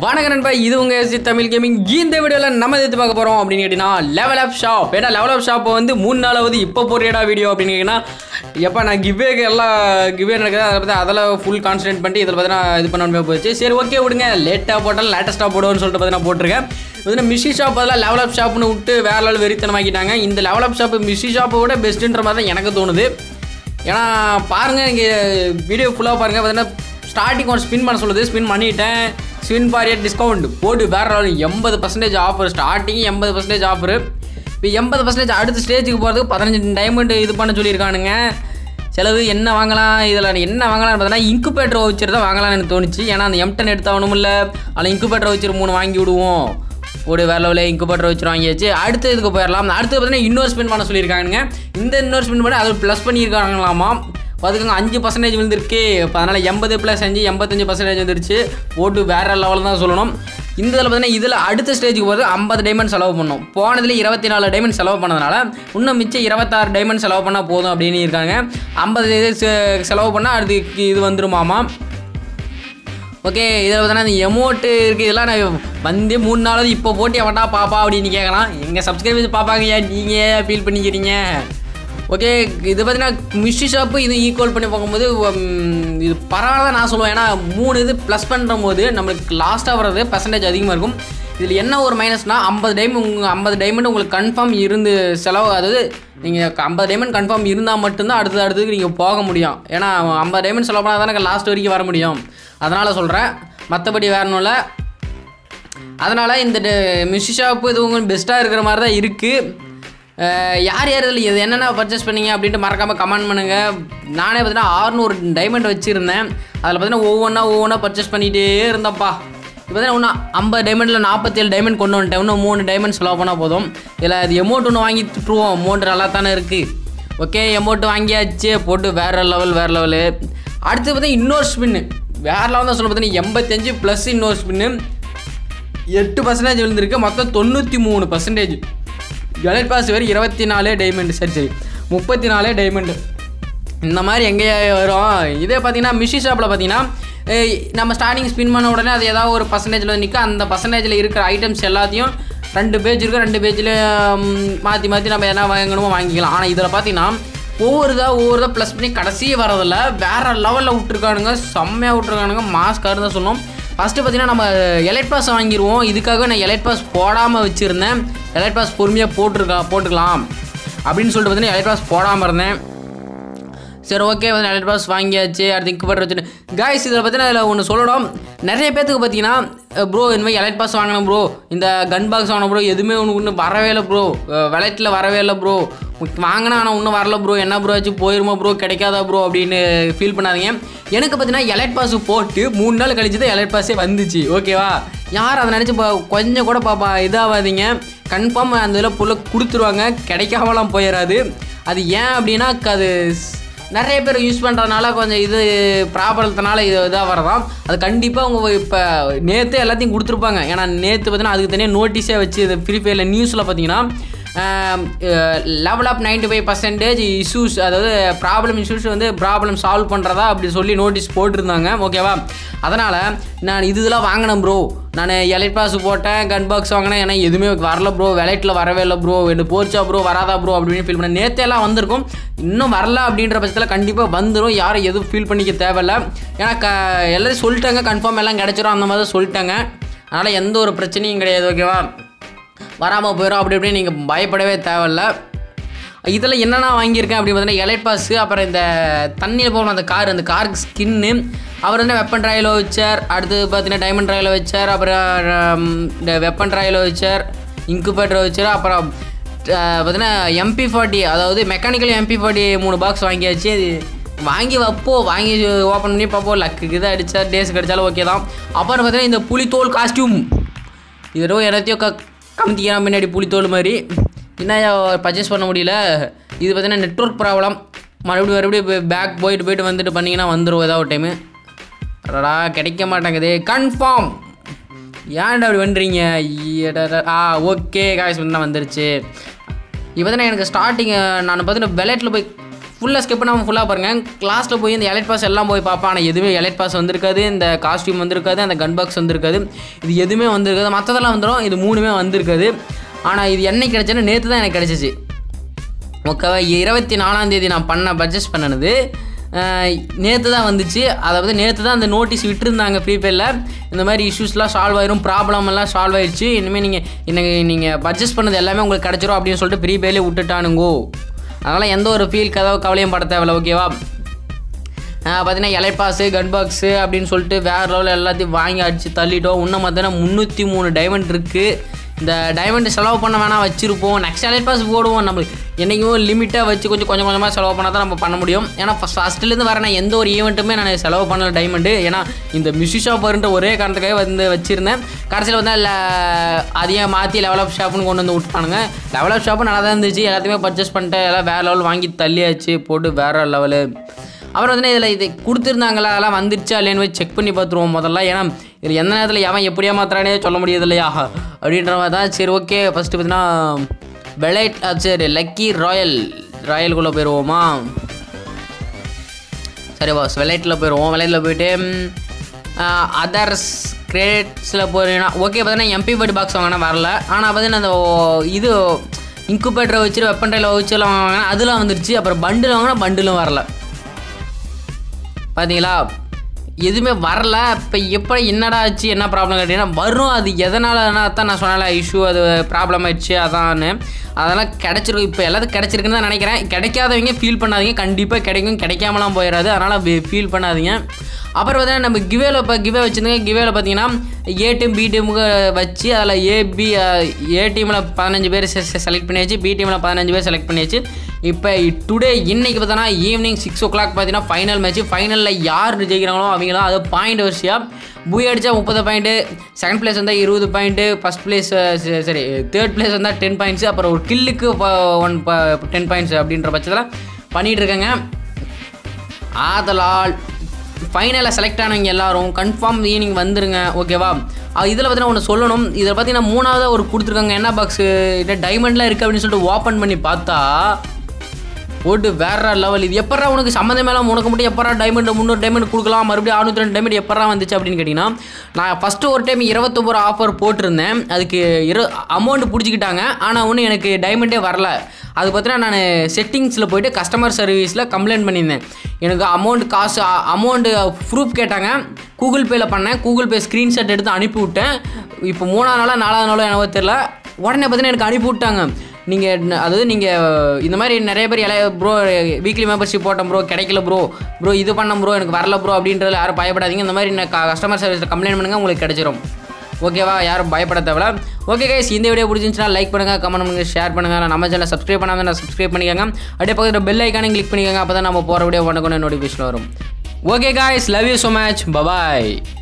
வணக்கம் நண்பா இது உங்க எஸ்சி தமிழ் கேமிங் இந்த வீடியோவில் நம்ம எது பார்க்க போகிறோம் அப்படின்னு கேட்டிங்கன்னா லெவல் அப் ஷாப் ஏன்னா லெவல் அப் ஷாப்பை வந்து மூணு நாளாவது இப்போ போறியடா வீடியோ அப்படின்னு கேட்டிங்கன்னா எப்போ நான் கிவ்வேக்கு எல்லாம் கிவ்வே நடக்குது அதை பற்றி அதெல்லாம் ஃபுல் கான்சன்ட்ரேட் பண்ணிட்டு இதில் பார்த்தீங்கன்னா இது பண்ண முடியாம போச்சு சரி ஓகே விடுங்க லேட்டாக போட்டாலும் லேட்டஸ்ட்டாக போடுவோம்னு சொல்லிட்டு பார்த்தீங்கன்னா போட்டிருக்கேன் இது மிஷி ஷாப் அதெல்லாம் லெவல் அப் ஷாப்னு விட்டு வேற லெவல் வெறித்தனமாக்கிட்டாங்க இந்த லெவல் அப் ஷாப் மிஷி ஷாப்பை விட பெஸ்ட்டுன்ற மாதிரி தான் எனக்கு தோணுது ஏன்னா பாருங்கள் இங்கே வீடியோ ஃபுல்லாக பாருங்கள் பார்த்தீங்கன்னா ஸ்டார்டிங் ஒரு ஸ்பின் பண்ண சொல்லுது ஸ்பின் பண்ணிட்டேன் ஸ்பின் பாரியட் டிஸ்கவுண்ட் போட்டு வேற எண்பது பர்சன்டேஜ் ஆஃபர் ஸ்டார்டிங் எண்பது பர்சன்டேஜ் ஆஃபர் இப்போ எண்பது பர்சன்டேஜ் அடுத்த ஸ்டேஜுக்கு போகிறதுக்கு பதினஞ்சு டைமண்ட் இது பண்ண சொல்லியிருக்கானுங்க செலவு என்ன வாங்கலாம் இதில் என்ன வாங்கலாம்னு பார்த்தீங்கன்னா இன்குபேட்டர் வச்சுரு தான் வாங்கலாம்னு எனக்கு தோணுச்சு ஏன்னா அந்த எம்டன் எடுத்தாகணும் இல்லை அதில் இன்குபேட்டர் வச்சுரு மூணு வாங்கி விடுவோம் ஒரு வேற லெவலில் இன்குபேட்டர் வச்சு வாங்கியாச்சு அடுத்த இதுக்கு போயிடலாம் அடுத்து பார்த்தீங்கன்னா இன்னொரு ஸ்பின் பண்ண சொல்லியிருக்கானுங்க இந்த இன்னொரு ஸ்பின் பண்ணி அது ப்ளஸ் பண்ணியிருக்காங்களாமா அதுக்குங்க அஞ்சு பர்சன்டேஜ் விழுந்திருக்கு இப்போ அதனால் எண்பது ப்ளஸ் அஞ்சு எண்பத்தஞ்சு பர்சன்டேஜ் வந்துருச்சு போட்டு வேற லெவலில் தான் சொல்லணும் இந்த இதில் பார்த்தீங்கன்னா இதில் அடுத்த ஸ்டேஜுக்கு போகிறது ஐம்பது டைமண்ட் செலவு பண்ணோம் போனதுல இருபத்தி நாலு டைமண்ட் செலவு பண்ணதுனால இன்னும் மிச்சம் இருபத்தாறு டைமண்ட் செலவு பண்ணால் போதும் அப்படின்னு இருக்காங்க ஐம்பது இது செ- செலவு பண்ணால் அதுக்கு இது வந்துருமாமா ஓகே இதில் பார்த்தீங்கன்னா இந்த எமோட்டு இருக்குது இதெல்லாம் நான் வந்து மூணு நாளாவது இப்போ போட்டு எவன்டா பாப்பா அப்படின்னு கேட்கலாம் எங்கள் சப்ஸ்கிரைபர்ஸ் பார்ப்பாங்க ஏன் நீங்கள் ஃபீல் பண்ணிக்கிறீங்க ஓகே இது பார்த்தீங்கன்னா மிஷி ஷாப்பு இது ஈக்குவல் பண்ணி பார்க்கும்போது உம், இது பரவாயில்ல நான் சொல்லுவேன் ஏன்னா மூணு இது ப்ளஸ் பண்ணுற போது நம்மளுக்கு லாஸ்ட்டாக வர்றது பர்சன்டேஜ் அதிகமாக இருக்கும் இதில் என்ன ஒரு மைனஸ்னால் ஐம்பது டைமண்ட் உங்கள் ஐம்பது டைமண்ட் உங்களுக்கு கன்ஃபார்ம் இருந்து செலவு அதாவது நீங்கள் ஐம்பது டைமண்ட் கன்ஃபார்ம் இருந்தால் மட்டும்தான் அடுத்தது அடுத்ததுக்கு நீங்கள் போக முடியும் ஏன்னா ஐம்பது டைமண்ட் செலவு பண்ணால் தானே லாஸ்ட் வரைக்கும் வர முடியும் அதனால் சொல்கிறேன் மற்றபடி வேற ஒன்றும் இல்லை அதனால் இந்த மிஷி ஷாப்பு இது உங்களுக்கு பெஸ்ட்டாக இருக்கிற மாதிரி தான் இருக்குது யார் யார் இதில் இது என்னென்ன பர்ச்சேஸ் பண்ணீங்க அப்படின்ட்டு மறக்காமல் கமெண்ட் பண்ணுங்கள் நானே பார்த்தீங்கன்னா ஆறுநூறு டைமண்ட் வச்சுருந்தேன் அதில் பார்த்தீங்கன்னா ஒவ்வொன்றா ஒவ்வொன்றா பர்ச்சேஸ் பண்ணிகிட்டே இருந்தப்பா இப்போ பார்த்தீங்கன்னா இன்னும் ஐம்பது டைமண்டில் நாற்பத்தேழு டைமண்ட் கொண்டு வந்துட்டேன் இன்னும் மூணு டைமண்ட் செலவு பண்ணால் போதும் இதில் அது எமௌண்ட் ஒன்று வாங்கி திட்டுருவோம் அமௌண்ட் நல்லா தானே இருக்குது ஓகே அமௌண்ட் வாங்கியாச்சு போட்டு வேறு லெவல் வேறு லெவலு அடுத்து பார்த்தீங்கன்னா இன்னொரு ஸ்பின்னு வேறு லெவல் தான் சொல்ல பார்த்தீங்கன்னா எண்பத்தஞ்சு ப்ளஸ் இன்னொரு ஸ்பின்னு எட்டு பர்சன்டேஜ் விழுந்திருக்கு மொத்தம் தொண்ணூற்றி மூணு பர்சன்டேஜ் எலைட் பாஸ் வேறு இருபத்தி நாலே டைமண்ட் சரி சரி முப்பத்தி நாலே டைமண்டு இந்த மாதிரி எங்கேயா வரும் இதே பார்த்தீங்கன்னா மிஷி ஷாப்பில் பார்த்தீங்கன்னா ஏய், நம்ம ஸ்டார்டிங் ஸ்பின் பண்ண உடனே அது ஏதாவது ஒரு பர்சன்டேஜில் நிற்க அந்த பர்சன்டேஜில் இருக்கிற ஐட்டம்ஸ் எல்லாத்தையும் ரெண்டு பேஜ் இருக்கும் ரெண்டு பேஜில் மாற்றி மாற்றி நம்ம என்ன வாங்கணுமோ வாங்கிக்கலாம் ஆனால் இதில் பார்த்தீங்கன்னா ஒவ்வொரு இதாக ஒவ்வொரு இதாக ப்ளஸ் பண்ணி கடைசியே வரதில்ல வேறு லெவலில் விட்ருக்கானுங்க செம்மையாக விட்ருக்கானுங்க மாஸ்காரு தான் சொல்லணும் ஃபஸ்ட்டு பார்த்தீங்கன்னா நம்ம எலைட் பாஸ் வாங்கிடுவோம் இதுக்காக நான் எலைட் பாஸ் போடாமல் வச்சுருந்தேன் எலைட் பாஸ் பொறுமையாக போட்டிருக்கா போட்டுக்கலாம் அப்படின்னு சொல்லிட்டு பார்த்தீங்கன்னா எலைட் பாஸ் போடாமல் இருந்தேன் சரி ஓகே வந்து எலைட் பாஸ் வாங்கியாச்சு அடுத்து இன்குபேட்டர் வச்சுட்டு காய்ஸ் இதில் பார்த்தீங்கன்னா இதில் ஒன்று சொல்லணும் நிறைய பேத்துக்கு பார்த்தீங்கன்னா ப்ரோ இந்த மாதிரி எலைட் பாஸ் வாங்கினேன் ப்ரோ இந்த கன் பாக்ஸ் வாங்கின ப்ரோ எதுவுமே ஒன்று ஒன்றும் வரவே இல்லை ப்ரோ விளையாட்டில் வரவே இல்லை ப்ரோ வாங்கினா ஆனால் இன்னும் வரல ப்ரோ என்ன ப்ரோ ஆச்சு போயிருமா ப்ரோ கிடைக்காதா ப்ரோ அப்படின்னு ஃபீல் பண்ணாதீங்க எனக்கு பார்த்தீங்கன்னா எலைட் பாஸ் போட்டு மூணு நாள் கழிச்சு தான் எலைட் பாஸே வந்துச்சு ஓகேவா யார் அதை நினச்சி கொஞ்சம் கூட பாப்பா இதாகாதீங்க கன்ஃபார்ம் அந்த இதில் புள்ள கொடுத்துருவாங்க கிடைக்காமலாம் போயிடாது அது ஏன் அப்படின்னா அது நிறைய பேர் யூஸ் பண்ணுறதுனால கொஞ்சம் இது ப்ராப்ளத்தினால இது இதாக வரதான் அது கண்டிப்பாக அவங்க இப்போ நேற்று எல்லாத்தையும் கொடுத்துருப்பாங்க ஏன்னா நேற்று பார்த்தீங்கன்னா அதுக்கு தனியாக நோட்டீஸே வச்சு இது ஃப்ரீ ஃபயரில் நியூஸில் பார்த்தீங்கன்னா level up ninety five percentage issues அதாவது ப்ராப்ளம் இஷ்யூஸ் வந்து ப்ராப்ளம் சால்வ் பண்ணுறதா அப்படி சொல்லி நோட்டீஸ் போட்டிருந்தாங்க ஓகேவா அதனால் நான் இது இதெல்லாம் வாங்கினேன் ப்ரோ நான் எலைட் பாஸ் போட்டேன் கன் பாக்ஸ் வாங்கினேன் ஏன்னா எதுவுமே வரல ப்ரோ விளையாட்டில் வரவே இல்லை ப்ரோ எனக்கு போச்சா ப்ரோ வராதா ப்ரோ அப்படின்னு ஃபீல் பண்ணேன் நேற்று எல்லாம் வந்திருக்கும் இன்னும் வரல அப்படின்ற பட்சத்தில் கண்டிப்பாக வந்துடும் யாரும் எதுவும் ஃபீல் பண்ணிக்க தேவையில்ல ஏன்னா க எல்லாரும் சொல்லிட்டாங்க கன்ஃபார்ம் எல்லாம் கிடச்சிரும் அந்த மாதிரி தான் சொல்லிட்டாங்க அதனால் எந்த ஒரு பிரச்சனையும் கிடையாது ஓகேவா வராமல் போயிடும் அப்படி இப்படின்னு நீங்கள் பயப்படவே தேவையில்ல இதில் என்னென்ன வாங்கியிருக்கேன் அப்படின்னு பார்த்தீங்கன்னா எலைட் பாஸு அப்புறம் இந்த தண்ணியில் போகணும் அந்த கார் அந்த காருக்கு ஸ்கின்னு அவர் வந்து வெப்பன் ட்ராயில் வச்சார் அடுத்து பார்த்தீங்கன்னா டைமண்ட் ட்ராயில் வச்சார் அப்புறம் ஹம், இந்த வெப்பன் ட்ராயில் வச்சார் இன்குபேட்டர் வச்சார் அப்புறம் அஹ், பார்த்தீங்கன்னா எம்பி ஃபார்ட்டி அதாவது மெக்கானிக்கல் எம்பி ஃபார்ட்டி மூணு பாக்ஸ் வாங்கியாச்சு அது வாங்கி வைப்போம் வாங்கி ஓப்பன் பண்ணி பார்ப்போம் லக்கு இது அடித்தா டேஸ் கிடைச்சாலும் ஓகே தான் அப்புறம் பார்த்தீங்கன்னா இந்த புலித்தோல் காஸ்டியூம் இதோ எல்லாத்தையும் க கமுத்திக்கிறான் பின்னாடி புலித்தோல் மாதிரி என்ன பர்ச்சேஸ் பண்ண முடியல இது பார்த்தீங்கன்னா நெட்ஒர்க் ப்ராப்ளம் மறுபடியும் மறுபடியும் பேக் போயிட்டு போயிட்டு வந்துட்டு பண்ணிங்கன்னா வந்துடும் ஏதாவது ஒரு டைமு அடடா கிடைக்க மாட்டேங்குது கன்ஃபார்ம் ஏன்டா அப்படி பண்ணுறீங்க ஆ ஓகே காய்ஸ் வந்து வந்துருச்சு இப்போ தானே எனக்கு ஸ்டார்டிங் நான் பார்த்தீங்கன்னா விளையாட்டில் போய் ஃபுல்லாக ஸ்கிப் பண்ணாமல் ஃபுல்லாக பாருங்கள் லாஸ்ட்டில் போய் இந்த எலைட் பாஸ் எல்லாம் போய் பார்ப்பேன் ஆனால் எதுவுமே எலைட் பாஸ் வந்திருக்காது இந்த காஸ்டியூம் வந்திருக்காது அந்த கன் பாக்ஸ் வந்திருக்காது இது எதுவுமே வந்திருக்காது மற்றதெல்லாம் வந்துடும் இது மூணுமே வந்திருக்காது ஆனால் இது என்னைக்கு கிடச்சுன்னா நேற்று தான் எனக்கு கிடச்சிச்சு ஓகேவா இருபத்தி நாலாம் தேதி நான் பண்ண பட்ஜெட் பண்ணினது நேற்று தான் வந்துச்சு அதாவது நேற்று தான் அந்த நோட்டீஸ் விட்டுருந்தாங்க ப்ரீபெய்டில் இந்த மாதிரி இஷ்யூஸ்லாம் சால்வ் ஆயிரும் ப்ராப்ளம் எல்லாம் சால்வ் ஆயிடுச்சு இனிமேல் நீங்கள் எனக்கு நீங்கள் பட்ஜெட் பண்ணது எல்லாமே உங்களுக்கு கிடச்சிரும் அப்படின்னு சொல்லிட்டு ப்ரீபெய்டில் விட்டுட்டானுங்கோ அதனால் எந்த ஒரு ஃபீல் கதவு கவலையும் பட தேவையில்ல ஓகேவா பார்த்தீங்கன்னா எலை பாஸு கன் பாக்ஸு அப்படின்னு சொல்லிட்டு வேறு லெவலில் எல்லாத்தையும் வாங்கி அடித்து தள்ளிட்டோம் இன்னும் பார்த்தீங்கன்னா முந்நூற்றி மூணு டைமண்ட் இருக்குது இந்த டைமண்ட் செலவு பண்ண வேணாம் வச்சுருப்போம் நெக்ஸ்ட் எலைட் பாஸ் போடுவோம் நம்மளுக்கு என்றைக்குமே லிமிட்டாக வச்சு கொஞ்சம் கொஞ்சம் கொஞ்சமாக செலவு பண்ணால் தான் நம்ம பண்ண முடியும் ஏன்னா ஃபஸ்ட் ஃபஸ்ட்டுலேருந்து வர நான் எந்த ஒரு ஈவெண்ட்டுமே நான் செலவு பண்ணல டைமண்டு ஏன்னா இந்த மியூசிக் ஷாப்ன்ற ஒரே காரணத்துக்காக வந்து வச்சுருந்தேன் கடைசியில் வந்து இல்லை அதையும் மாற்றி லெவல் அப் ஷாப்னு கொண்டு வந்து விட்டானுங்க லெவல் அப் ஷாப்பு நல்லா தான் இருந்துச்சு எல்லாத்தையுமே பர்ச்சேஸ் பண்ணிட்டு எல்லாம் வேறு லெவல் வாங்கி தள்ளியாச்சு போட்டு வேறு லெவலு அப்புறம் வந்து இதில் இது கொடுத்துருந்தாங்களா அதெல்லாம் வந்துருச்சா இல்லைன்னு போய் செக் பண்ணி பார்த்துருவோம் முதல்ல ஏன்னா இதில் எந்த நேரத்தில் எவன் எப்படி ஏமாத்துறானே சொல்ல முடியாது இல்லையா அப்படின்ற மாதிரி தான் சரி ஓகே ஃபஸ்ட்டு பார்த்தீங்கன்னா பெலைட் சரி லக்கி ராயல் ராயலுக்குள்ளே போயிடுவோமா சரி பாஸ் வெளைட்டில் போயிடுவோம் வெளைட்டில் போயிட்டு அதர்ஸ் கிரேட்ஸில் போகிறீங்கன்னா ஓகே பார்த்தீங்கன்னா எம்பி படி பாக்ஸ் வாங்கினா வரல ஆனால் பார்த்தீங்கன்னா அந்த ஓ- இது இன்குபேட்டரை வச்சு வெப்பன் டைல வச்சுலாம் வாங்கினா அதெல்லாம் வந்துருச்சு அப்புறம் பண்டில் வாங்கினா பண்டிலும் வரல பார்த்தீங்களா எதுவுமே வரல இப்போ எப்போ என்னடா ஆச்சு என்ன ப்ராப்ளம் கேட்டிங்கன்னா வரும் அது எதனாலனா தான் நான் சொன்னல இஷ்யூ அது ப்ராப்ளம் ஆயிடுச்சு அதான்னு அதெல்லாம் கிடச்சிருக்கு இப்போ எல்லாத்துக்கும் கிடச்சிருக்குன்னு தான் நினைக்கிறேன் கிடைக்காதவங்க ஃபீல் பண்ணாதீங்க கண்டிப்பாக கிடைக்கும் கிடைக்காமலாம் போயிடாது அதனால் ஃபீல் பண்ணாதீங்க அப்புறம் பார்த்தீங்கன்னா நம்ம கிவேல இப்போ கிவே வச்சுருந்தோங்க கிவேல பார்த்தீங்கன்னா ஏ டீம் பி டீமுக்கு வச்சு அதில் ஏபி ஏ டீமில் பதினஞ்சு பேர் செலக்ட் பண்ணியாச்சு பி டீமில் பதினஞ்சு பேர் செலக்ட் பண்ணியாச்சு இப்போ டுடே இன்னைக்கு பார்த்தோன்னா ஈவினிங் சிக்ஸ் ஓ கிளாக் பார்த்தீங்கன்னா ஃபைனல் மேட்ச் ஃபைனலில் யார் ஜெயிக்கிறாங்களோ அவங்களும் அது பாயிண்ட் வரிசையாக பூய் அடித்தா முப்பது பாயிண்ட்டு செகண்ட் பிளேஸ் வந்தால் இருபது பாயிண்ட்டு ஃபஸ்ட் பிளேஸ் சரி தேர்ட் பிளேஸ் வந்தால் டென் பாயிண்ட்ஸ் அப்புறம் ஒரு கில்லுக்கு ஒன் டென் பாயிண்ட்ஸ் அப்படின்ற பட்சத்தில் பண்ணிகிட்டு இருக்கேங்க ஆதலால் ஃபைனலில் செலக்ட் ஆனவங்க எல்லாரும் கன்ஃபார்ம் ஈவினிங் வந்துருங்க ஓகேவா இதில் பார்த்தீங்கன்னா ஒன்று சொல்லணும் இதில் பார்த்தீங்கன்னா மூணாவது ஒரு கொடுத்துருக்காங்க என்ன பாக்ஸு இல்லை டைமண்ட்லாம் இருக்குது அப்படின்னு சொல்லிட்டு ஓப்பன் பண்ணி பார்த்தா போட்டு வேற லெவல் இது எப்பரா உனக்கு சம்மந்தமேலாம் உனக்கு மட்டும் எப்பரா டைமண்ட் முந்நூறு டைமண்ட் கொடுக்கலாம் மறுபடியும் அறுநூத்தி ரெண்டு டைமண்ட் எப்பரா வந்துச்சு அப்படின்னு கேட்டிங்கன்னா நான் ஃபஸ்ட்டு ஒரு டைம் இருபத்தொம்பது ஆஃபர் போட்டிருந்தேன் அதுக்கு இரு அமௌண்ட் பிடிச்சிக்கிட்டாங்க ஆனால் ஒன்றும் எனக்கு டைமண்டே வரல அது பார்த்தீங்கன்னா நான் செட்டிங்ஸில் போயிட்டு கஸ்டமர் சர்வீஸில் கம்ப்ளைண்ட் பண்ணியிருந்தேன் எனக்கு அமௌண்ட் காசு அமௌண்ட்டு ப்ரூஃப் கேட்டாங்க கூகுள் பேயில் பண்ணேன் கூகுள் பே ஸ்க்ரீன்ஷாட் எடுத்து அனுப்பி விட்டேன் இப்போ மூணாவது நாளா நாலாவது நாளோ என்னவோ தெரில உடனே பார்த்தீங்கன்னா எனக்கு அனுப்பி விட்டாங்க நீங்கள் அதாவது நீங்கள் இந்த மாதிரி நிறைய பேர் இலைய ப்ரோ வீக்லி மெம்பர்ஷிப் போட்டேன் ப்ரோ கிடைக்கல ப்ரோ ப்ரோ இது பண்ண ப்ரோ எனக்கு வரல ப்ரோ அப்படின்றதுல யாரும் பயப்படாதீங்க இந்த மாதிரி கஸ்டமர் சர்வீஸில் கம்ப்ளைண்ட் பண்ணுங்கள் உங்களுக்கு கிடைச்சிரும் ஓகேவா யாரும் பயப்பட தேவையில்ல ஓகே கைஸ் இந்த வீடியோ பிடிச்சிருந்துச்சுன்னா லைக் பண்ணுங்கள் கமெண்ட் பண்ணுங்கள் ஷேர் பண்ணுங்கள் நம்ம சேனல் சப்ஸ்கிரைப் பண்ணாமல் நான் சப்ஸ்கிரைப் பண்ணிக்கோங்க அப்படியே பக்கத்தில் பெல் ஐக்கானே கிளிக் பண்ணிக்கோங்க அப்போ தான் நம்ம போகிற வீடியோ உடனே நோட்டிஃபிகேஷன் வரும் okay guys love you so much bye bye